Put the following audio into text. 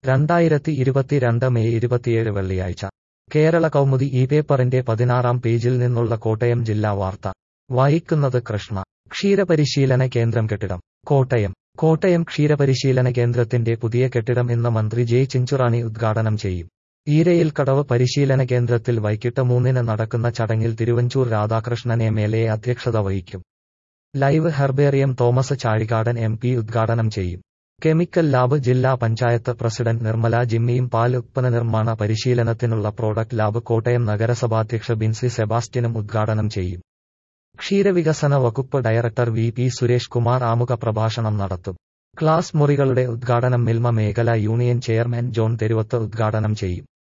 രണ്ടായിരത്തി ഇരുപത്തിരണ്ട് മെയ് ഇരുപത്തിയേഴ് വെള്ളിയാഴ്ച കേരള കൗമുദി ഈ പേപ്പറിന്റെ പതിനാറാം പേജിൽ നിന്നുള്ള കോട്ടയം ജില്ലാ വാർത്ത വായിക്കുന്നത് കൃഷ്ണ ക്ഷീരപരിശീലന കേന്ദ്രം കെട്ടിടം കോട്ടയം കോട്ടയം ക്ഷീരപരിശീലന കേന്ദ്രത്തിന്റെ പുതിയ കെട്ടിടം ഇന്ന് മന്ത്രി ജെ ചിഞ്ചുറാണി ഉദ്ഘാടനം ചെയ്യും ഈരയിൽ കടവ് പരിശീലന കേന്ദ്രത്തിൽ വൈകിട്ട് മൂന്നിന് നടക്കുന്ന ചടങ്ങിൽ Thiruvanchoor Radhakrishnan M L A അധ്യക്ഷത വഹിക്കും live herbarium Thomas Chazhikadan M P ഉദ്ഘാടനം ചെയ്യും കെമിക്കൽ ലാബ് ജില്ലാ പഞ്ചായത്ത് പ്രസിഡന്റ് നിർമ്മല ജിമ്മിയും പാൽ ഉത്പന്ന നിർമ്മാണ പരിശീലനത്തിനുള്ള പ്രോഡക്റ്റ് ലാബ് കോട്ടയം നഗരസഭാധ്യക്ഷ ബിൻസി സെബാസ്റ്റ്യനും ഉദ്ഘാടനം ചെയ്യും ക്ഷീരവികസന വകുപ്പ് director V P Suresh Kumar ആമുഖ പ്രഭാഷണം നടത്തും ക്ലാസ് മുറികളുടെ ഉദ്ഘാടനം മിൽമ മേഖല യൂണിയൻ ചെയർമാൻ ജോൺ തെരുവത്ത് ഉദ്ഘാടനം ചെയ്യും